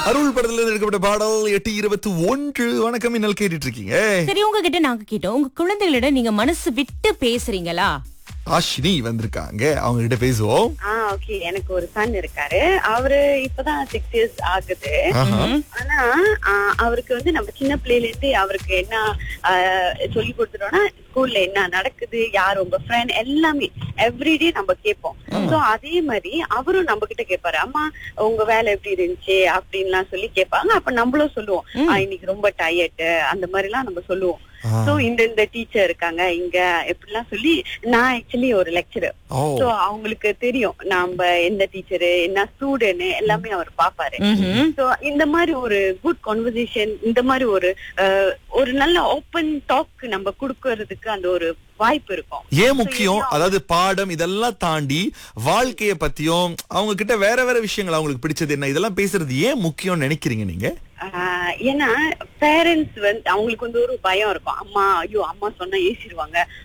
அருள் படத்துல இருந்து எடுக்கப்பட்ட பாடல் எட்டு இருபத்தி ஒன்று வணக்கம் இன்னல் கேட்டுட்டு இருக்கீங்க சரி உங்ககிட்ட நாங்க கேட்டோம் உங்க குழந்தைகளிடம் நீங்க மனசு விட்டு பேசுறீங்களா ஆஷினி வந்திருக்காங்க அவங்க கிட்ட பேசுவோம் ஆ ஓகே எனக்கு ஒரு சன் இருக்காரு அவரு இப்பதான் சிக்ஸ் இயர்ஸ் ஆகுது ஆஹா. ஆனா ஆ, அவருக்கு வந்து நம்ம சின்ன பிள்ளையில இருந்து அவருக்கு என்ன ஆ, சொல்லி கொடுத்துட்டோம்னா ஸ்கூல்ல என்ன நடக்குது யார் உங்க ஃப்ரெண்ட் எல்லாமே எவ்ரிடே நம்ம கேட்போம் சோ அதே மாதிரி அவரும் நம்ம கிட்ட கேட்பாரு அம்மா உங்க வேலை எப்படி இருந்துச்சு அப்படின்லாம் சொல்லி கேட்பாங்க அப்ப நம்மளும் சொல்லுவோம் "ஆ, இன்னைக்கு ரொம்ப டயர்ட் அந்த மாதிரி எல்லாம் நம்ம சொல்லுவோம் ஆ. சோ இந்த இந்த டீச்சர் இருக்காங்க இங்க எப்படிலாம் சொல்லி நான் ஆக்சுவலி ஒரு லெக்சரர் ஓ சோ அவங்களுக்கு தெரியும் நாம எந்த டீச்சரு என்ன ஸ்டூடெண்ட் எல்லாமே அவர் பாப்பாரு ம்ஹும். சோ இந்த மாதிரி ஒரு குட் கான்வர்சேஷன் இந்த மாதிரி ஒரு அஹ், ஒரு நல்ல ஓப்பன் டாக் நம்ம கொடுக்கறதுக்கு அந்த ஒரு வாய்ப்பு இருக்கும் ஏன் முக்கியம் அதாவது பாடம் இதெல்லாம் தாண்டி வாழ்க்கைய பத்தியும் அவங்க கிட்ட வேற வேற விஷயங்கள் அவங்களுக்கு பிடிச்சது என்ன இதெல்லாம் பேசுறது ஏன் முக்கியம்னு நினைக்கிறீங்க நீங்க ஆஹ் ஏன்னா பேரண்ட்ஸ் வந்து அவங்களுக்கு வந்து ஒரு பயம் இருக்கும் அம்மா ஐயோ அம்மா சொன்னா ஏசிடுவாங்க